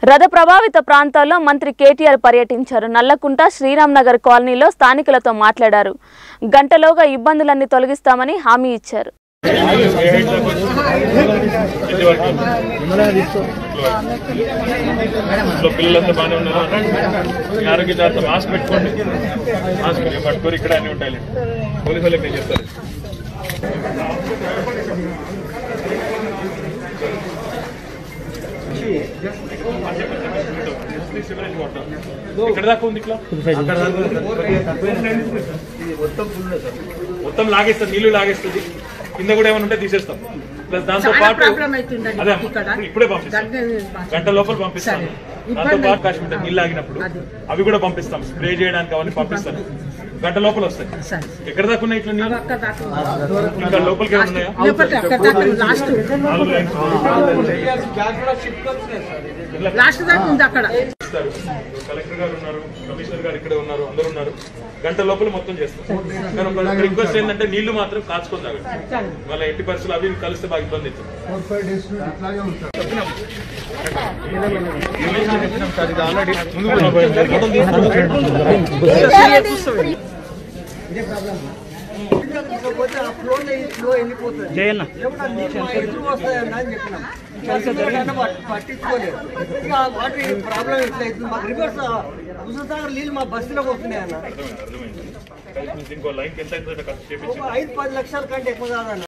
రథ ప్రభావిత ప్రాంతాల్లో మంత్రి కేటీఆర్ పర్యటించారు నల్లకుంట శ్రీరామ్ నగర్ కాలనీలో స్థానికులతో మాట్లాడారు గంటలోగా ఇబ్బందులన్నీ తొలగిస్తామని హామీ ఇచ్చారు ఇంట్లో పిల్లలంతా బాగానే ఉన్నారు మీ ఆరోగ్య జాగ్రత్త మాస్క్ పెట్టుకోండి మాస్క్ మీరు పట్టుకోరు ఇక్కడ అన్ని ఉంటాయి పోలీసు వాళ్ళకి నేను చెప్తాను ఎక్కడ దాకా ఉంది ఇట్లా మొత్తం లాగేస్తుంది నీళ్లు లాగేస్తుంది కింద కూడా ఏమైనా ఉంటే తీసేస్తాం ప్లస్ దాంతో చాలా పాటు ప్రాబ్లం అవుతుందండి అదే ఇక్కడ. ఇప్పుడే పంపిస్తాం గంట- గంట లోపల పంపిస్తాం సరే. దాంతో ఇబ్బంది పాటు కాశ్మీర్ నీళ్ళు ఆగినప్పుడు అది. అవి కూడా పంపిస్తాం స్ప్రే చేయడానికి అవన్నీ పంపిస్తాను గంట లోపల వస్తాయి సరే. ఎక్కడ దాకా ఉన్నాయి ఇట్లా నీళ్ళు అక్కడ దాకా ఇంకా లోపలికి ఏమైనా ఉన్నాయా లోపల అక్కడ దాకా లాస్ట్ నాలుగు లైన్స్ లాస్ట్ దాకా ఉంది అక్కడ ఇస్తారు కలెక్టర్ గారు ఉన్నారు కమిషనర్ గారు ఇక్కడే ఉన్నారు అందరూ ఉన్నారు గంట లోపల మొత్తం చేస్తాం కానీ ఒక రిక్వెస్ట్ ఏంటంటే నీళ్లు మాత్రం కాచుకొని తాగండి మళ్ళీ ఎట్టి పరిస్థితులు అవి ఇవి కలిస్తే బాగా ఇబ్బంది అవుతుంది పోతే ఆ ఫ్లో ఫ్లో వెళ్ళిపోతుంది లేకుంటే ఆ నీళ్ళు మా ఎదురు వస్తాయన్న అని చెప్పినాం చెప్పినా పట్- పట్టించుకోలేదు ఇక ఆ వాటర్ ఈ ప్రాబ్లం ఇట్లా అవుతుంది మాకు రివర్స్ హుజూర్సాగర్ నీళ్ళు మా బస్సులోకి వస్తున్నాయి అన్న అర్థమైంది అర్థమైంది ఇంకో లైన్ ఎంత అవుతుందో ఖర్చు చేపించి ఒక ఐదు పది లక్షల కంటే ఎక్కువ కాదన్న